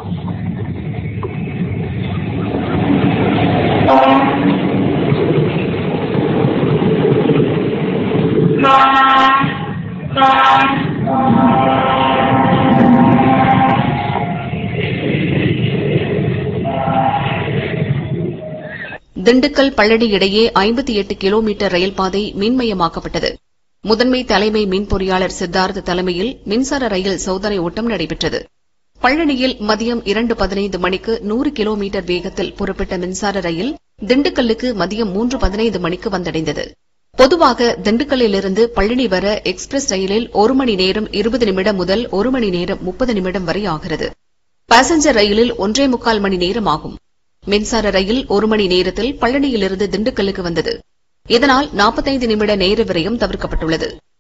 திண்டுக்கல் பழனி இடையே ஐம்பத்தி எட்டு கிலோமீட்டர் ரயில் பாதை மின்மயமாக்கப்பட்டது முதன்மை தலைமை மின் பொறியாளர் சித்தார்த் தலைமையில் மின்சார ரயில் சோதனை ஓட்டம் நடைபெற்றது பழனியில் மதியம் இரண்டு பதினைந்து மணிக்கு நூறு கிலோமீட்டர் வேகத்தில் புறப்பட்ட மின்சார ரயில் திண்டுக்கல்லுக்கு மதியம் மூன்று பதினைந்து மணிக்கு வந்தடைந்தது பொதுவாக திண்டுக்கல்லிலிருந்து பழனி வர எக்ஸ்பிரஸ் ரயிலில் ஒரு மணி நேரம் இருபது நிமிடம் முதல் ஒரு மணி நேரம் முப்பது நிமிடம் வரை ஆகிறது பாசஞ்சர் ரயிலில் ஒன்றே முக்கால் மணி நேரம் ஆகும் மின்சார ரயில் ஒரு மணி நேரத்தில் பழனியிலிருந்து திண்டுக்கல்லுக்கு வந்தது இதனால் 45 நிமிட நேர விரயம் தவிர்க்கப்பட்டுள்ளது